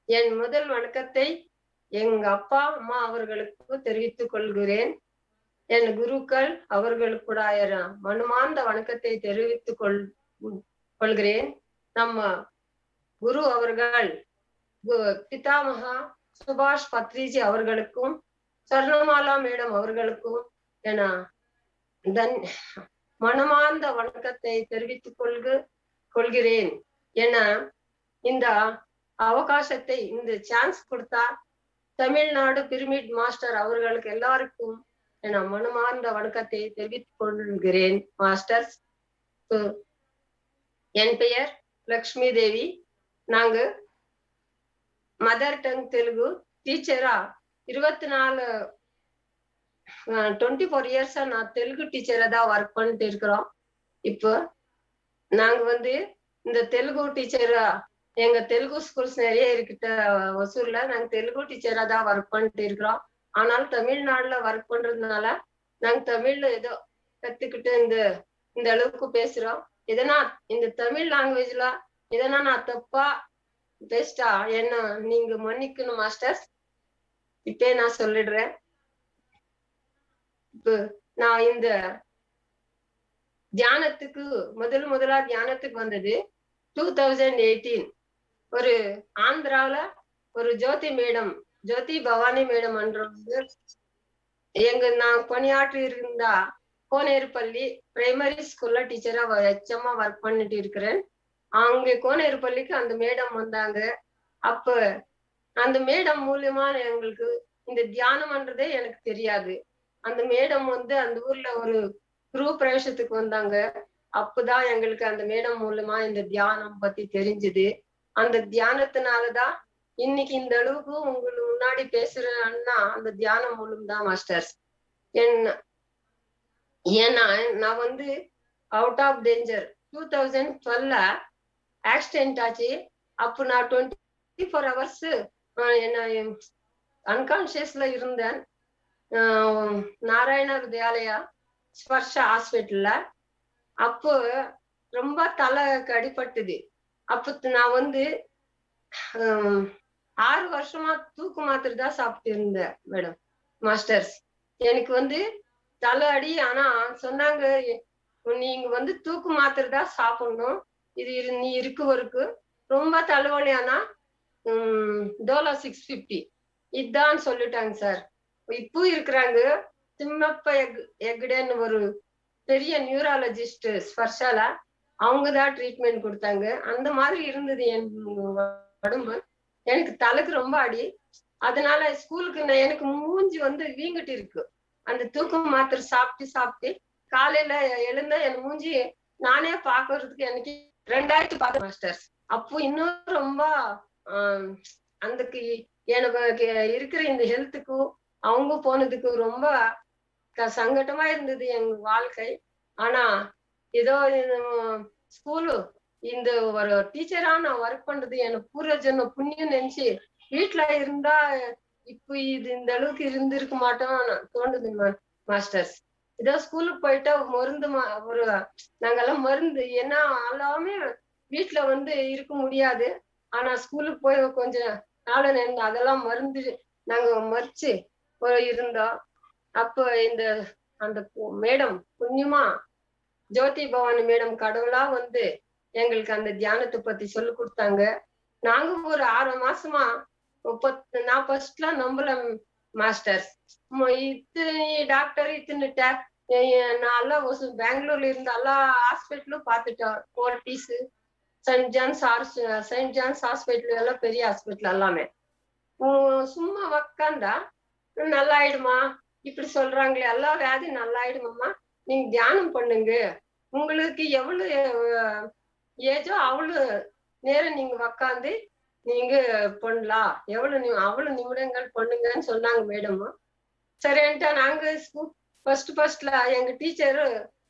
என் முதல் வணக்கத்தை எங்க அப்பா அம்மா அவர்களுக்கு தெரிவித்துக் கொள்கிறேன் என் குருக்கள் அவர்களுக்குடைய மனமார்ந்த வணக்கத்தை தெரிவித்துக் கொள் கொள்கிறேன் நம்ம குரு அவர்கள் கு- பிதாமகா சுபாஷ் பத்ரிஜி அவர்களுக்கும் சர்ணமாலா மேடம் அவர்களுக்கும் என தன் மனமார்ந்த வணக்கத்தை தெரிவித்துக் கொள்கு கொள்கிறேன் என இந்த அவகாசத்தை இந்த சான்ஸ் கொடுத்தா தமிழ்நாடு பிரமிட் மாஸ்டர் அவர்களுக்கு எல்லாருக்கும் என மனமார்ந்த வணக்கத்தை தெரிவித்துக் கொள்கிறேன் மாஸ்டர்ஸ் So, என் பெயர் லக்ஷ்மி தேவி நாங்க மதர் டங் தெலுங்கு டீச்சரா இருபத்தி நாலு டுவெண்ட்டி ஃபோர் இயர்ஸா நான் தெலுங்கு டீச்சரா தான் ஒர்க் பண்ணிட்டு இருக்கிறோம் இப்போ நாங்க வந்து இந்த தெலுங்கு டீச்சரா எங்க தெலுங்கு ஸ்கூல்ஸ் நிறைய இருக்குட்ட ஒசூர்ல நாங்க தெலுங்கு டீச்சரா தான் ஒர்க் பண்ணிட்டு இருக்கிறோம் ஆனால் தமிழ்நாடுல ஒர்க் பண்றதுனால நாங்க தமிழ்ல ஏதோ கத்துக்கிட்டு இந்த இந்த அளவுக்கு பேசுறோம் எதனா இந்த தமிழ் லாங்குவேஜ்ல எதனா நான் தப்பா பெஸ்டா என்ன நீங்க மன்னிக்கணும் மாஸ்டர்ஸ் இப்பே நான் சொல்லிடுறேன் இப்போ நான் இந்த தியானத்துக்கு முதல் முதலா தியானத்துக்கு வந்தது டூ தௌசண்ட் எயிட்டீன் ஒரு ஆந்திரால ஒரு ஜோதி மேடம் ஜோதி பவானி மேடம் என்றவங்க எங்க நான் பணியாற்றி இருந்தா கோனேருப்பள்ளி பிரைமரி ஸ்கூல்ல டீச்சரா எச்சமா ஒர்க் பண்ணிட்டு இருக்கிறேன் அங்க கோனேருப்பள்ளிக்கு அந்த மேடம் வந்தாங்க அப்ப அந்த மேடம் மூலியமா எங்களுக்கு இந்த தியானம்ன்றதே எனக்கு தெரியாது அந்த மேடம் வந்து அந்த ஊர்ல ஒரு குரூப் பிரவேசத்துக்கு வந்தாங்க அப்பதான் எங்களுக்கு அந்த மேடம் மூலமா இந்த தியானம் பத்தி தெரிஞ்சது அந்த தியானத்தினாலதான் இன்னைக்கு இந்த அளவுக்கு உங்களுக்கு முன்னாடி பேசுறேன்னா அந்த தியானம் மூலம் தான் மாஸ்டர்ஸ் என்ன ஏன்னா நான் வந்து out of danger two thousand டுவெல்ல ஆக்சிடென்ட் ஆச்சு அப்போ நான் டுவெண்ட்டி ஃபோர் ஹவர்ஸ் என்ன அன்கான்சியஸ்ல இருந்தேன் ஆஹ் நாராயண வித்யாலயா ஸ்பர்ஷ ஹாஸ்பிட்டல்ல அப்போ ரொம்ப தலை அடிபட்டுது அப்போ நான் வந்து ஆஹ் ஆறு வருஷமா தூக்கு மாத்திரை தான் சாப்பிட்டு இருந்தேன் மேடம் மாஸ்டர்ஸ் எனக்கு வந்து தலை அடி ஆனா சொன்னாங்க நீங்க வந்து தூக்கு மாத்திரை தான் சாப்பிடணும் இது இரு- நீ இருக்கு வரைக்கு ரொம்ப தலைவலி ஆனா உம் டோலா சிக்ஸ் பிப்டி இதான் சொல்லிட்டாங்க சார் இப்போ இருக்கிறாங்க திம்மப்ப எக் எக்டேன்னு ஒரு பெரிய நியூராலஜிஸ்ட் ஸ்பர்ஷால அவங்க தான் ட்ரீட்மெண்ட் கொடுத்தாங்க அந்த மாதிரி இருந்தது என் உடம்பு எனக்கு தலைக்கு ரொம்ப அடி அதனால ஸ்கூலுக்கு நான் எனக்கு மூஞ்சி வந்து வீங்கிட்டு இருக்கு அந்த தூக்கம் மாத்திரை சாப்பிட்டு சாப்பிட்டு காலையில எழுந்தா என் மூஞ்சி நானே பாக்குறதுக்கு எனக்கு ரெண்டாயிரத்தி பார்த்த மாஸ்டர்ஸ் அப்போ இன்னும் ரொம்ப ஆஹ் அதுக்கு எனக்கு இருக்கிற இந்த ஹெல்த்துக்கும் அவங்க போனதுக்கு ரொம்ப க- சங்கட்டமா இருந்தது எங்க வாழ்க்கை ஆனா ஏதோ ஸ்கூலு இந்த ஒரு டீச்சரா நான் ஒர்க் பண்றது எனக்கு பூர்வ ஜென்ம புண்ணியம் நினைச்சு வீட்டுல இருந்தா இப்போ இது இந்த அளவுக்கு இருந்திருக்க மாட்டோம் தோணுது மாஸ்டர்ஸ் ஏதோ ஸ்கூலுக்கு போயிட்டா மருந்து மா- ஒரு நாங்கெல்லாம் மருந்து ஏன்னா எல்லாமே வீட்டுல வந்து இருக்க முடியாது ஆனா ஸ்கூலுக்கு போய் கொஞ்சம் நாள் நின்று அதெல்லாம் மருந்து நாங்க மறிச்சு போய் இருந்தோம் அப்போ இந்த அந்த மேடம் புண்ணியமா ஜோதி பவானி மேடம் கடவுளா வந்து எங்களுக்கு அந்த தியானத்தை பத்தி சொல்லி கொடுத்தாங்க நாங்க ஒரு ஆறு மாசமா முப்பத்து நான் ஃபர்ஸ்ட்லாம் நம்பல மாஸ்டர்ஸ் இத்தனை டாக்டர் இத்தனை டே- நான் எல்லாம் ஒசு- பெங்களூர்ல இருந்த எல்லா ஹாஸ்பிட்டலும் பார்த்துட்டோம் கோர்டிஸ் சென்ட் ஜான்ஸ் ஹார்ஸ் சென்ட் ஜான்ஸ் ஹாஸ்பிட்டல் எல்லாம் பெரிய ஹாஸ்பிட்டல் எல்லாமே உம் சும்மா உக்காந்தா நல்லாயிடுமா இப்படி சொல்றாங்களே எல்லா வியாதி நல்லாயிடுமாம்மா நீங்க தியானம் பண்ணுங்க உங்களுக்கு எவ்வளவு ஏஜோ அவ்வளவு நேரம் நீங்க உக்காந்து நீங்க பண்ணலாம் எவ்வளவு நி- அவ்வளவு நிமிடங்கள் பண்ணுங்கன்னு சொன்னாங்க மேடம் சரின்ட்டா நாங்க ஸ்கூல் ஃபர்ஸ்ட் ஃபர்ஸ்ட்ல எங்க டீச்சரு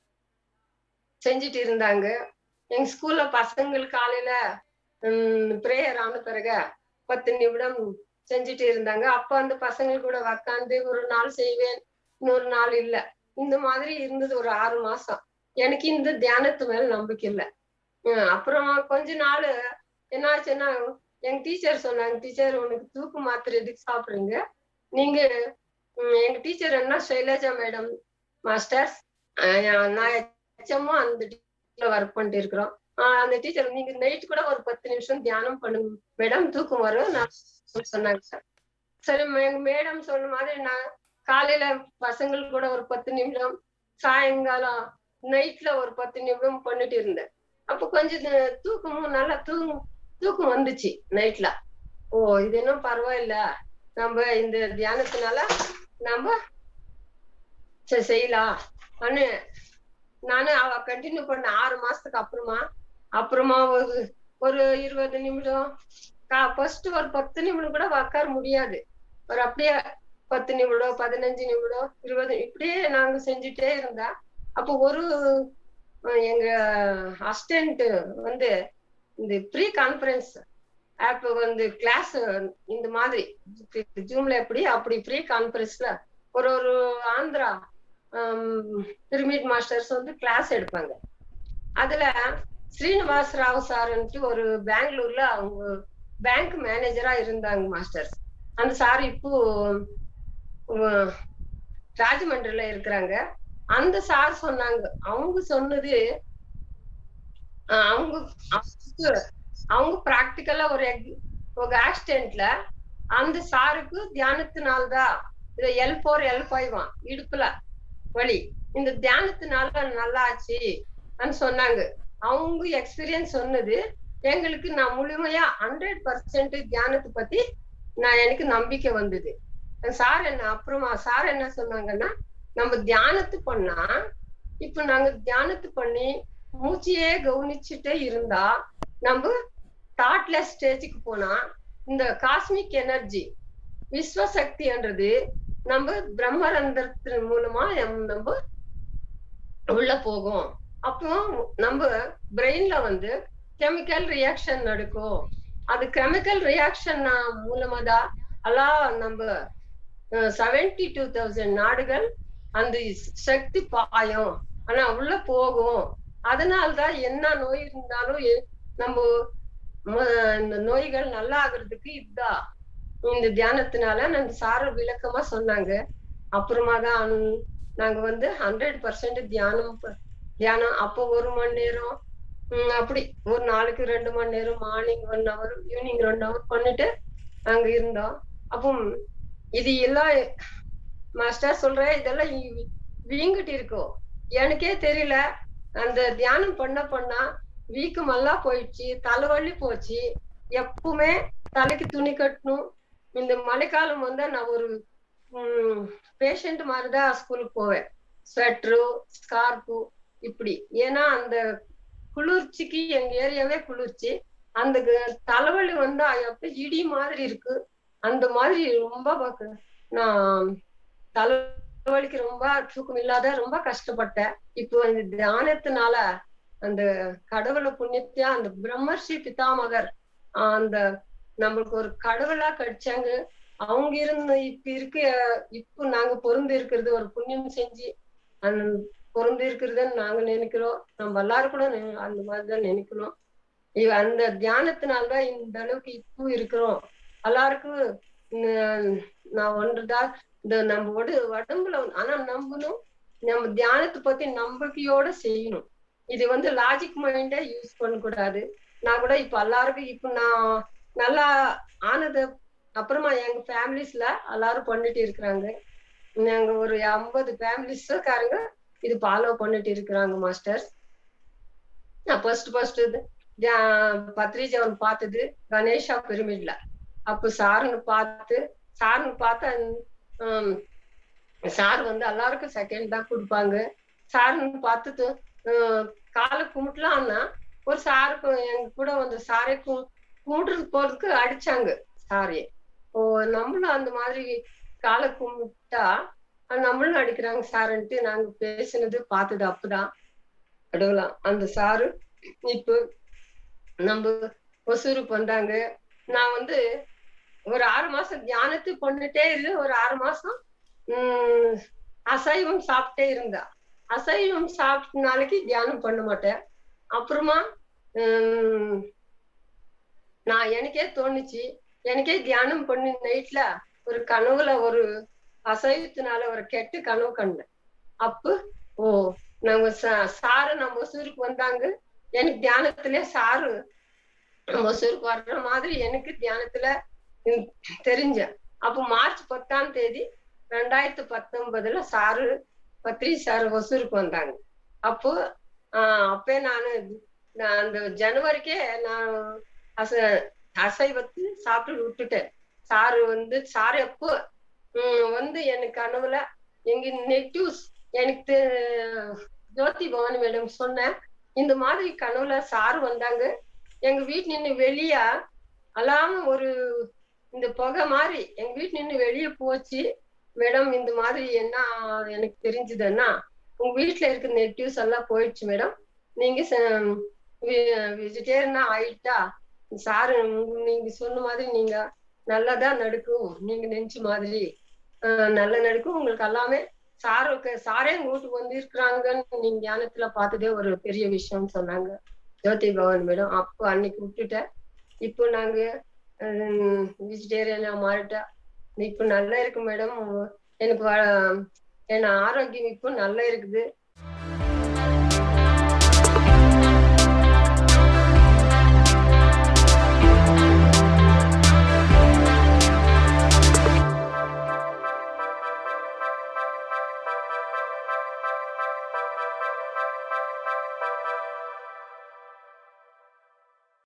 செஞ்சுட்டு இருந்தாங்க எங்க ஸ்கூல்ல பசங்கள் காலையில ப்ரேயர் ஆன பிறகு பத்து நிமிடம் செஞ்சுட்டு இருந்தாங்க அப்ப அந்த பசங்க கூட உக்காந்து ஒரு நாள் செய்வேன் இன்னொரு நாள் இல்ல இந்த மாதிரி இருந்தது ஒரு ஆறு மாசம் எனக்கு இந்த தியானத்து மேல நம்பிக்கை இல்லை அப்புறம் கொஞ்ச நாள் என்னாச்சுன்னா எங்க டீச்சர் சொன்னாங்க டீச்சர் உனக்கு தூக்கு மாத்திரை எதுக்கு சாப்பிடுறீங்க நீங்க உம், எங்க டீச்சர் என்ன சைலஜா மேடம் மாஸ்டர்ஸ் நான் ஹெச்எம்மும் அந்த டீச்சர்ல ஒர்க் பண்ணிட்டு இருக்கிறோம் ஆஹ் அந்த டீச்சர் நீங்க நைட் கூட ஒரு பத்து நிமிஷம் தியானம் பண்ணுங்க மேடம் தூக்கம் வரும் நான் சொன்னாங்க சார் சரி எங்க மேடம் சொன்ன மாதிரி நான் காலையில பசங்களுக்கு கூட ஒரு பத்து நிமிஷம் சாயங்காலம் நைட்ல ஒரு பத்து நிமிடம் பண்ணிட்டு இருந்தேன் அப்போ கொஞ்சம் து- தூக்கமும் நல்லா தூங்கும் தூக்கம் வந்துச்சு நைட்ல ஓ இது இன்னும் பரவாயில்ல நம்ம இந்த தியானத்தினால நம்ம சரி செய்யலாம் அனு நானு அவ கண்டினியூ பண்ண ஆறு மாசத்துக்கு அப்புறமா அப்புறமா ஒரு ஒரு இருபது நிமிடம் ஃபர்ஸ்ட் ஒரு பத்து நிமிடம் கூட உட்கார முடியாது ஒரு அப்படியே பத்து நிமிடம் பதினஞ்சு நிமிடம் இருபது இப்படியே நாங்க செஞ்சுட்டே இருந்தா அப்போ ஒரு அஹ், எங்க அசிஸ்டன்ட் வந்து இந்த ப்ரீ கான்ஃபரன்ஸ் ஆப் வந்து கிளாஸ் இந்த மாதிரி ஜூம்ல எப்படி அப்படி ப்ரீ கான்ஃபரன்ஸ்ல ஒரு ஒரு ஆந்திரா பிரமிட் மாஸ்டர்ஸ் வந்து கிளாஸ் எடுப்பாங்க அதுல ஸ்ரீனிவாஸ் ராவ் சார்ன்ட்டு ஒரு பெங்களூர்ல அவங்க பேங்க் மேனேஜரா இருந்தாங்க மாஸ்டர்ஸ் அந்த சார் இப்போ உம், ராஜமன்றில இருக்கிறாங்க அந்த சார் சொன்னாங்க அவங்க சொன்னது அஹ், அவங்க அவங்க அவங்க பிராக்டிக்கலா ஒரு ex- ஒரு ஆக்சிடென்ட்ல அந்த சாருக்கு தியானத்தினால்தான் இது எல் ஃபோர் எல் ஃபைவ் இடுப்புல வலி இந்த தியானத்தினால நல்லா ஆச்சு சொன்னாங்க அவங்க எக்ஸ்பீரியன்ஸ் சொன்னது எங்களுக்கு நான் முழுமையா ஹண்ட்ரட் பர்சன்ட் தியானத்தை பத்தி நான் எனக்கு நம்பிக்கை வந்தது சார் என்ன அப்புறமா சார் என்ன சொன்னாங்கன்னா நம்ம தியானத்து பண்ணா இப்ப நாங்க தியானத்து பண்ணி மூச்சையே கவனிச்சுட்டே இருந்தா நம்ம தாட்லெஸ் ஸ்டேஜுக்கு போனா இந்த காஸ்மிக் எனர்ஜி விஸ்வசக்தின்றது நம்ம பிரம்மரந்திரத்தின் மூலமா எம் நம்ம உள்ள போகும் அப்போ நம்ம பிரெயின்ல வந்து கெமிக்கல் ரியாக்ஷன் நடக்கும் அது கெமிக்கல் ரியாக்ஷன் மூலமா தான் எல்லாம் நம்ம செவன்டி டூ தௌசண்ட் நாடுகள் அந்த சக்தி பாயும் ஆனா உள்ள போகும் அதனால்தான் என்ன நோய் இருந்தாலும் எ- நம்ம ம- இந்த நோய்கள் நல்லா ஆகுறதுக்கு இதுதான் இந்த தியானத்தினால அந்த சார விளக்கமா சொன்னாங்க அப்புறமா தான் நாங்க வந்து ஹண்ட்ரட் பர்சன்ட் தியானம் ப- தியானம் அப்போ ஒரு மணி நேரம் உம் அப்படி ஒரு நாளைக்கு ரெண்டு மணி நேரம் மார்னிங் ஒன் ஹவர் ஈவினிங் ரெண்டு ஹவர் பண்ணிட்டு அங்க இருந்தோம் அப்போ இது எல்லாம் மாஸ்டர் சொல்றேன் இதெல்லாம் இ- வீங்கிட்டு இருக்கும் எனக்கே தெரியல அந்த தியானம் பண்ண பண்ணா வீக்கம் எல்லாம் போயிடுச்சு தலைவலி போச்சு எப்பவுமே தலைக்கு துணி கட்டணும் இந்த மழைக்காலம் வந்தா நான் ஒரு பேஷண்ட் மாதிரிதான் ஸ்கூலுக்கு போவேன் ஸ்வெட்டரு ஸ்கார்ஃபு இப்படி ஏன்னா அந்த குளிர்ச்சிக்கு எங்க ஏரியாவே குளிர்ச்சி அந்த க- தலைவலி வந்து எப்ப இடி மாதிரி இருக்கு அந்த மாதிரி ரொம்ப பாக்க நான் தலைவலிக்கு ரொம்ப தூக்கம் இல்லாத ரொம்ப கஷ்டப்பட்டேன் இப்போ இந்த தியானத்தினால அந்த கடவுளை புண்ணியத்தையா அந்த பிரம்மர்ஷி பிதாமகர் ஆஹ் அந்த நம்மளுக்கு ஒரு கடவுளா கிடைச்சாங்க அவங்க இருந்த இப்ப இருக்க இப்போ நாங்க பொருந்து இருக்கிறது ஒரு புண்ணியம் செஞ்சு அந்த பொருந்து இருக்கிறதுன்னு நாங்க நினைக்கிறோம் நம்ம எல்லாரும் கூட நி- அந்த மாதிரிதான் நினைக்கணும் இவ அந்த தியானத்தினால்தான் இந்த அளவுக்கு இப்போ இருக்கிறோம் எல்லாருக்கும் ந- நான் ஒன்றுதான் இந்த நம்ம உட- உடம்புல வந்து- ஆனா நம்பணும் நம்ம தியானத்தை பத்தி நம்பிக்கையோட செய்யணும் இது வந்து லாஜிக் மைண்டே யூஸ் பண்ணக்கூடாது நான் கூட இப்ப எல்லாருக்கும் இப்ப நான் நல்லா ஆனது அப்புறமா எங்க ஃபேமிலிஸ்ல எல்லாரும் பண்ணிட்டு இருக்கிறாங்க நாங்க ஒரு ஐம்பது ஃபேமிலிஸ்காரங்க இது ஃபாலோ பண்ணிட்டு இருக்கிறாங்க மாஸ்டர் நான் ஃபர்ஸ்ட் ஃபர்ஸ்ட் பத்ரிஜவன் பார்த்தது கணேஷா பிரமிட்ல அப்ப சாருன்னு பார்த்து சாருன்னு பார்த்தா ஹம், சார் வந்து எல்லாருக்கும் செகண்ட் தான் கொடுப்பாங்க சாருன்னு பார்த்து ஹம், காலை கும்பிட்டலாம்னா ஒரு சாருக்கு எங்க கூட வந்து சாரை கு கும்பிட்டு போறதுக்கு அடிச்சாங்க சாரியை ஓ நம்மளும் அந்த மாதிரி காலை கும்பிட்டா அஹ் நம்மளும் அடிக்கிறாங்க சாருன்ட்டு நாங்க பேசினது பார்த்தது அப்பதான் கடவுளாம் அந்த சாரு இப்போ நம்ம ஒசூருக்கு வந்தாங்க நான் வந்து ஒரு ஆறு மாசம் தியானத்து பண்ணிட்டே இருந்து ஒரு ஆறு மாசம் உம் அசைவம் சாப்பிட்டே இருந்தா அசைவம் சாப்பிட்ட நாளைக்கு தியானம் பண்ண மாட்டேன் அப்புறமா உம் நான் எனக்கே தோணுச்சு எனக்கே தியானம் பண்ணி நைட்ல ஒரு கனவுல ஒரு அசைவத்தினால ஒரு கெட்ட கனவு கண்டேன் அப்ப ஓ நம்ம சா- சாரு நம்ம ஒசூருக்கு வந்தாங்க எனக்கு தியானத்திலே சாரு ஒசூருக்கு வர்ற மாதிரி எனக்கு தியானத்துல உம் தெரிஞ்ச அப்போ மார்ச் பத்தாம் தேதி ரெண்டாயிரத்தி பத்தொன்பதுல சாரு பத்ரி சார் ஒசூருக்கு வந்தாங்க அப்போ ஆஹ் அப்பே நானு நான் அந்த ஜனவரிக்கே நான் அச அசைவத்து சாப்பிட்டு விட்டுட்டேன் சாரு வந்து சாரு எப்போ உம் வந்து எனக்கு கனவுல எங்க நெட்டிவ்ஸ் எனக்கு தெ- ஜோதி பவானி மேடம் சொன்னேன் இந்த மாதிரி கனவுல சாரு வந்தாங்க எங்க வீட்டு நின்று வெளியா அல்லாம ஒரு இந்த புகை மாதிரி எங்க வீட்டு நின்று வெளியே போச்சு மேடம் இந்த மாதிரி என்ன எனக்கு தெரிஞ்சதுன்னா உங்க வீட்டுல இருக்க நெட்டிவ்ஸ் எல்லாம் போயிடுச்சு மேடம் நீங்க வெஜிடேரியனா ஆயிட்டா சாரு உங்க- நீங்க சொன்ன மாதிரி நீங்க நல்லதா நடக்கும் நீங்க நினைச்ச மாதிரி ஆஹ் நல்ல நடக்கும் உங்களுக்கு எல்லாமே சாருக்கு சாரே உங்க வீட்டுக்கு வந்து இருக்கிறாங்கன்னு நீங்க ஞானத்துல பார்த்ததே ஒரு பெரிய விஷயம்னு சொன்னாங்க ஜோதி பவன் மேடம் அப்போ அன்னைக்கு விட்டுட்டேன் இப்போ நாங்க வெஜிடேரியனா மாறிட்டா இப்போ நல்லா இருக்கு மேடம் எனக்கு வ- என் ஆரோக்கியம் இப்போ நல்லா இருக்குது